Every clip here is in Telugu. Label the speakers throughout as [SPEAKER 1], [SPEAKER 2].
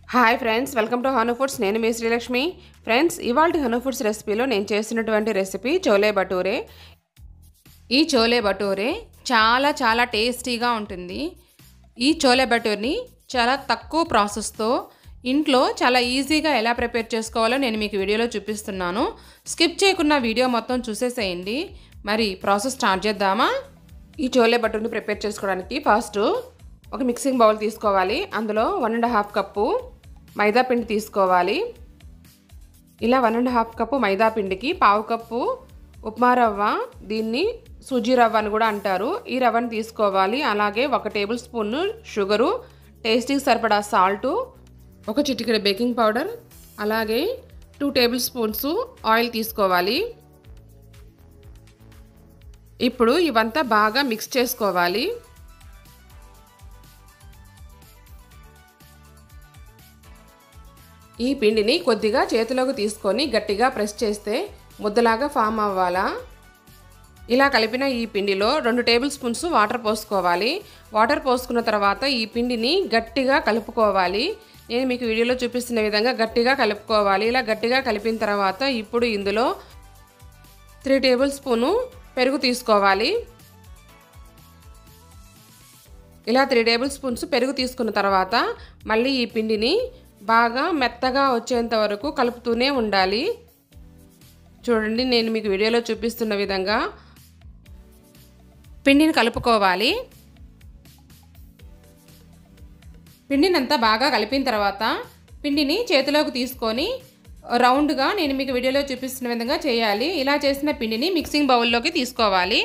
[SPEAKER 1] hi friends welcome to Hanu foods నేను మీ శ్రీలక్ష్మి ఫ్రెండ్స్ ఇవాళ హను ఫుడ్స్ రెసిపీలో నేను చేసినటువంటి రెసిపీ చోలే భటూరే ఈ చోలే భటూరే చాలా చాలా టేస్టీగా ఉంటుంది ఈ చోలే భటూర్ని చాలా తక్కువ ప్రాసెస్తో ఇంట్లో చాలా ఈజీగా ఎలా ప్రిపేర్ చేసుకోవాలో నేను మీకు వీడియోలో చూపిస్తున్నాను స్కిప్ చేయకుండా వీడియో మొత్తం చూసేసేయండి మరి ప్రాసెస్ స్టార్ట్ చేద్దామా ఈ చోలే భటూర్ని ప్రిపేర్ చేసుకోవడానికి ఫస్ట్ ఒక మిక్సింగ్ బౌల్ తీసుకోవాలి అందులో one and half cup maida పిండి తీసుకోవాలి ఇలా one and half cup maida పిండికి పావు కప్పు ఉప్మా రవ్వ దీన్ని సూజీ రవ్వ అని కూడా అంటారు ఈ రవ్వని తీసుకోవాలి అలాగే ఒక టేబుల్ స్పూన్ షుగరు టేస్టీకి సరిపడా సాల్టు ఒక చిటికెడ బేకింగ్ పౌడర్ అలాగే టూ టేబుల్ స్పూన్స్ ఆయిల్ తీసుకోవాలి ఇప్పుడు ఇవంతా బాగా మిక్స్ చేసుకోవాలి ఈ పిండిని కొద్దిగా చేతిలోకి తీసుకొని గట్టిగా ప్రెస్ చేస్తే ముద్దలాగా ఫామ్ అవ్వాలా ఇలా కలిపిన ఈ పిండిలో రెండు టేబుల్ స్పూన్స్ వాటర్ పోసుకోవాలి వాటర్ పోసుకున్న తర్వాత ఈ పిండిని గట్టిగా కలుపుకోవాలి నేను మీకు వీడియోలో చూపిస్తున్న విధంగా గట్టిగా కలుపుకోవాలి ఇలా గట్టిగా కలిపిన తర్వాత ఇప్పుడు ఇందులో త్రీ టేబుల్ స్పూను పెరుగు తీసుకోవాలి ఇలా త్రీ టేబుల్ స్పూన్స్ పెరుగు తీసుకున్న తర్వాత మళ్ళీ ఈ పిండిని బాగా మెత్తగా వచ్చేంత వరకు కలుపుతూనే ఉండాలి చూడండి నేను మీకు వీడియోలో చూపిస్తున్న విధంగా పిండిని కలుపుకోవాలి పిండిని అంతా బాగా కలిపిన తర్వాత పిండిని చేతిలోకి తీసుకొని రౌండ్గా నేను మీకు వీడియోలో చూపిస్తున్న విధంగా చేయాలి ఇలా చేసిన పిండిని మిక్సింగ్ బౌల్లోకి తీసుకోవాలి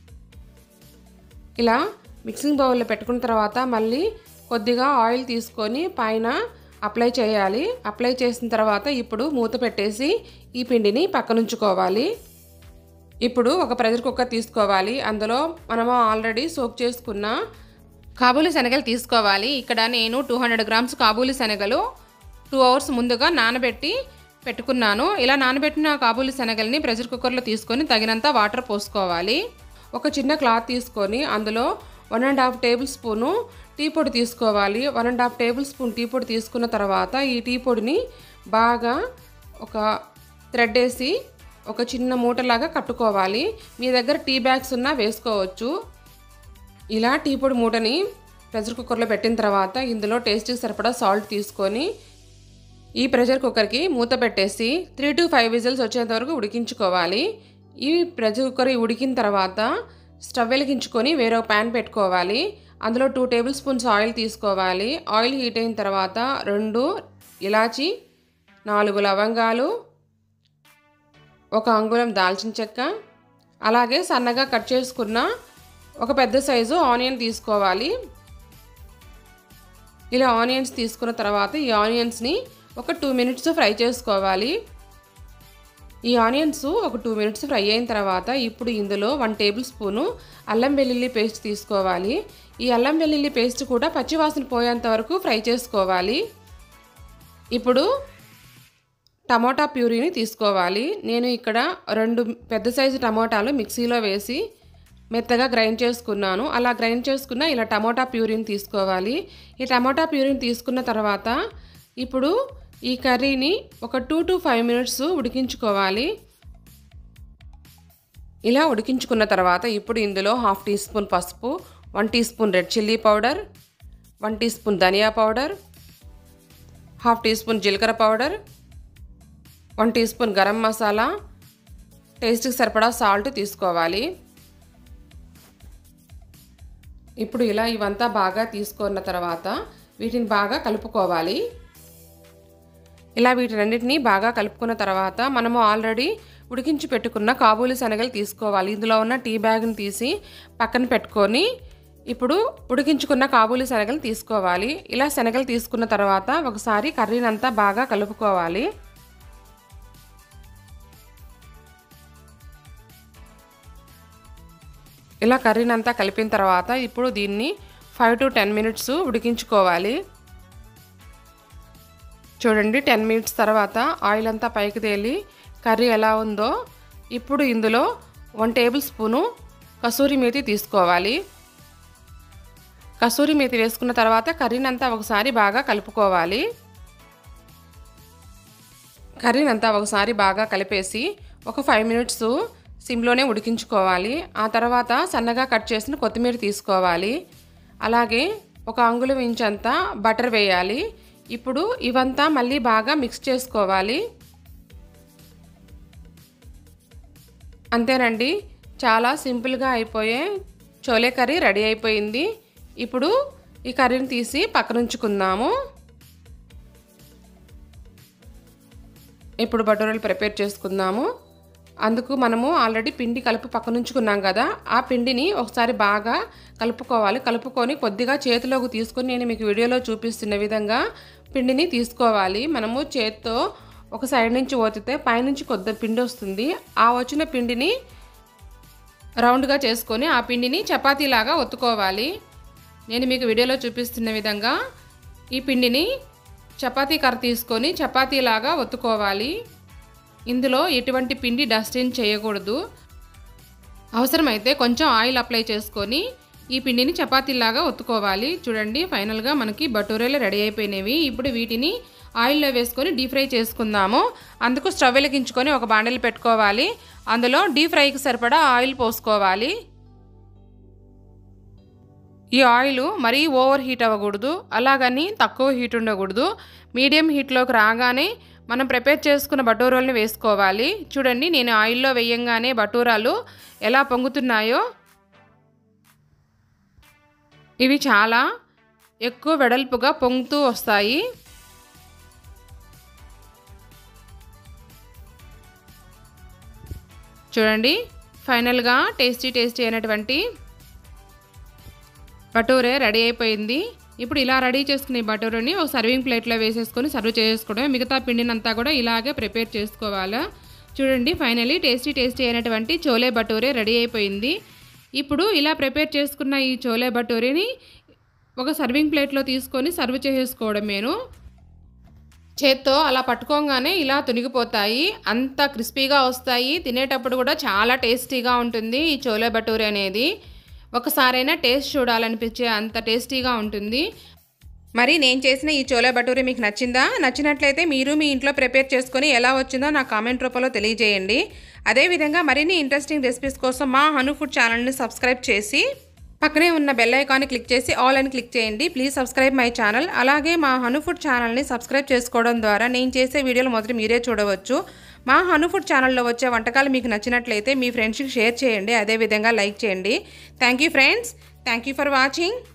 [SPEAKER 1] ఇలా మిక్సింగ్ బౌల్లో పెట్టుకున్న తర్వాత మళ్ళీ కొద్దిగా ఆయిల్ తీసుకొని పైన అప్లై చేయాలి అప్లై చేసిన తర్వాత ఇప్పుడు మూత పెట్టేసి ఈ పిండిని పక్కనుంచుకోవాలి ఇప్పుడు ఒక ప్రెషర్ కుక్కర్ తీసుకోవాలి అందులో మనము ఆల్రెడీ సోక్ చేసుకున్న కాబూలి శనగలు తీసుకోవాలి ఇక్కడ నేను టూ హండ్రెడ్ గ్రామ్స్ కాబూలి శనగలు టూ అవర్స్ ముందుగా నానబెట్టి పెట్టుకున్నాను ఇలా నానబెట్టిన కాబూలి శనగల్ని ప్రెషర్ కుక్కర్లో తీసుకొని తగినంత వాటర్ పోసుకోవాలి ఒక చిన్న క్లాత్ తీసుకొని అందులో one and half tablespoon tea పొడి తీసుకోవాలి one and half tablespoon tea పొడి తీసుకున్న తర్వాత ఈ టీ పొడిని బాగా ఒక థ్రెడ్ వేసి ఒక చిన్న మూటలాగా కట్టుకోవాలి మీ దగ్గర టీ బ్యాగ్స్ ఉన్నా వేసుకోవచ్చు ఇలా టీ పొడి మూటని ప్రెషర్ కుక్కర్లో పెట్టిన తర్వాత ఇందులో టేస్ట్కి సరిపడా సాల్ట్ తీసుకొని ఈ ప్రెషర్ కుక్కర్కి మూత పెట్టేసి త్రీ టు ఫైవ్ విజిల్స్ వచ్చేంత వరకు ఉడికించుకోవాలి ఈ ప్రెషర్ కుక్కర్ ఉడికిన తర్వాత స్టవ్ వెలిగించుకొని వేరే ప్యాన్ పెట్టుకోవాలి అందులో టూ టేబుల్ స్పూన్స్ ఆయిల్ తీసుకోవాలి ఆయిల్ హీట్ అయిన తర్వాత రెండు ఇలాచి నాలుగు లవంగాలు ఒక అంగుళం దాల్చిన చెక్క అలాగే సన్నగా కట్ చేసుకున్న ఒక పెద్ద సైజు ఆనియన్ తీసుకోవాలి ఇలా ఆనియన్స్ తీసుకున్న తర్వాత ఈ ఆనియన్స్ని ఒక టూ మినిట్స్ ఫ్రై చేసుకోవాలి ఈ ఆనియన్స్ ఒక టూ మినిట్స్ ఫ్రై అయిన తర్వాత ఇప్పుడు ఇందులో వన్ టేబుల్ స్పూను అల్లం వెల్లుల్లి పేస్ట్ తీసుకోవాలి ఈ అల్లం వెల్లుల్లి పేస్ట్ కూడా పచ్చివాసన పోయేంత వరకు ఫ్రై చేసుకోవాలి ఇప్పుడు టమోటా ప్యూరీని తీసుకోవాలి నేను ఇక్కడ రెండు పెద్ద సైజు టమోటాలు మిక్సీలో వేసి మెత్తగా గ్రైండ్ చేసుకున్నాను అలా గ్రైండ్ చేసుకున్న ఇలా టమోటా ప్యూరీని తీసుకోవాలి ఈ టమోటా ప్యూరీని తీసుకున్న తర్వాత ఇప్పుడు ఈ కర్రీని ఒక టూ టు ఫైవ్ మినిట్స్ ఉడికించుకోవాలి ఇలా ఉడికించుకున్న తర్వాత ఇప్పుడు ఇందులో హాఫ్ టీ స్పూన్ పసుపు one teaspoon red chilli powder one teaspoon dhania powder half teaspoon జీలకర్ర powder one teaspoon garam masala టేస్ట్కి సరిపడా సాల్ట్ తీసుకోవాలి ఇప్పుడు ఇలా ఇవంతా బాగా తీసుకున్న తర్వాత వీటిని బాగా కలుపుకోవాలి ఇలా వీటినన్నిటిని బాగా కలుపుకున్న తర్వాత మనము ఆల్రెడీ ఉడికించి పెట్టుకున్న కాబూలి శనగలు తీసుకోవాలి ఇందులో ఉన్న టీ బ్యాగ్ని తీసి పక్కన పెట్టుకొని ఇప్పుడు ఉడికించుకున్న కాబూలి శనగలు తీసుకోవాలి ఇలా శనగలు తీసుకున్న తర్వాత ఒకసారి కర్రీనంతా బాగా కలుపుకోవాలి ఇలా కర్రీనంతా కలిపిన తర్వాత ఇప్పుడు దీన్ని ఫైవ్ టు టెన్ మినిట్స్ ఉడికించుకోవాలి చూడండి టెన్ మినిట్స్ తర్వాత ఆయిల్ అంతా పైకి తేలి కర్రీ ఎలా ఉందో ఇప్పుడు ఇందులో one tablespoon kasuri methi తీసుకోవాలి కసూరి మేతి వేసుకున్న తర్వాత కర్రీని అంతా ఒకసారి బాగా కలుపుకోవాలి కర్రీని అంతా ఒకసారి బాగా కలిపేసి ఒక ఫైవ్ మినిట్స్ సిమ్లోనే ఉడికించుకోవాలి ఆ తర్వాత సన్నగా కట్ చేసిన కొత్తిమీర తీసుకోవాలి అలాగే ఒక అంగుళం ఇంచంతా బటర్ వేయాలి ఇప్పుడు ఇవంతా మళ్ళీ బాగా మిక్స్ చేసుకోవాలి అంతేనండి చాలా సింపుల్గా అయిపోయే చోలే కర్రీ రెడీ అయిపోయింది ఇప్పుడు ఈ కర్రీని తీసి పక్కనుంచుకుందాము ఇప్పుడు బటోరాలు ప్రిపేర్ చేసుకుందాము అందుకు మనము ఆల్రెడీ పిండి కలుపు పక్కనుంచుకున్నాం కదా ఆ పిండిని ఒకసారి బాగా కలుపుకోవాలి కలుపుకొని కొద్దిగా చేతిలోకి తీసుకొని నేను మీకు వీడియోలో చూపిస్తున్న విధంగా పిండిని తీసుకోవాలి మనము చేత్తో ఒక సైడ్ నుంచి ఓతితే పైనుంచి కొద్ది పిండి వస్తుంది ఆ వచ్చిన పిండిని రౌండ్గా చేసుకొని ఆ పిండిని చపాతీలాగా ఒత్తుకోవాలి నేను మీకు వీడియోలో చూపిస్తున్న విధంగా ఈ పిండిని చపాతీ కర్ర తీసుకొని చపాతీలాగా ఒత్తుకోవాలి ఇందులో ఎటువంటి పిండి డస్టిన్ చేయకూడదు అవసరమైతే కొంచెం ఆయిల్ అప్లై చేసుకొని ఈ పిండిని చపాతీలాగా ఒత్తుకోవాలి చూడండి ఫైనల్గా మనకి బటూరేలు రెడీ అయిపోయినవి ఇప్పుడు వీటిని ఆయిల్లో వేసుకొని డీప్ ఫ్రై చేసుకుందాము అందుకు స్టవ్ వెలిగించుకొని ఒక బాండలు పెట్టుకోవాలి అందులో డీప్ ఫ్రైకి సరిపడా ఆయిల్ పోసుకోవాలి ఈ ఆయిల్ మరీ ఓవర్ హీట్ అవ్వకూడదు అలాగని తక్కువ హీట్ ఉండకూడదు మీడియం హీట్లోకి రాగానే మనం ప్రిపేర్ చేసుకున్న బటూరాలను వేసుకోవాలి చూడండి నేను ఆయిల్లో వేయంగానే బటూరాలు ఎలా పొంగుతున్నాయో ఇవి చాలా ఎక్కువ వెడల్పుగా పొంగుతూ వస్తాయి చూడండి ఫైనల్గా టేస్టీ టేస్టీ అయినటువంటి బటూరే రెడీ అయిపోయింది ఇప్పుడు ఇలా రెడీ చేసుకునే బటూరని ఒక సర్వింగ్ ప్లేట్లో వేసేసుకొని సర్వ్ చేసుకోవడం మిగతా పిండినంతా కూడా ఇలాగే ప్రిపేర్ చేసుకోవాలా చూడండి ఫైనలీ టేస్టీ టేస్టీ అయినటువంటి చోలే బటూరే రెడీ అయిపోయింది ఇప్పుడు ఇలా ప్రిపేర్ చేసుకున్న ఈ చోలే బటూరిని ఒక సర్వింగ్ ప్లేట్లో తీసుకొని సర్వ్ చేసుకోవడం నేను చేత్తో అలా పట్టుకోగానే ఇలా తునిగిపోతాయి అంత క్రిస్పీగా వస్తాయి తినేటప్పుడు కూడా చాలా టేస్టీగా ఉంటుంది ఈ చోలే బటూరి అనేది ఒకసారైనా టేస్ట్ చూడాలనిపించే అంత టేస్టీగా ఉంటుంది మరి నేను చేసిన ఈ చోలే భటూరి మీకు నచ్చిందా నచ్చినట్లయితే మీరు మీ ఇంట్లో ప్రిపేర్ చేసుకొని ఎలా వచ్చిందో నా కామెంట్ రూపంలో తెలియజేయండి అదేవిధంగా మరిన్ని ఇంట్రెస్టింగ్ రెసిపీస్ కోసం మా హను ఫుడ్ ఛానల్ని సబ్స్క్రైబ్ చేసి పక్కనే ఉన్న బెల్ ఐకాన్ని క్లిక్ చేసి ఆల్ అని క్లిక్ చేయండి ప్లీజ్ సబ్స్క్రైబ్ మై ఛానల్ అలాగే మా హను ఫుడ్ ఛానల్ని సబ్స్క్రైబ్ చేసుకోవడం ద్వారా నేను చేసే వీడియోలు మొదటి మీరే చూడవచ్చు మా హను ఫుడ్ ఛానల్లో వచ్చే వంటకాలు మీకు నచ్చినట్లయితే మీ ఫ్రెండ్స్కి షేర్ చేయండి అదేవిధంగా లైక్ చేయండి thank you friends thank you for watching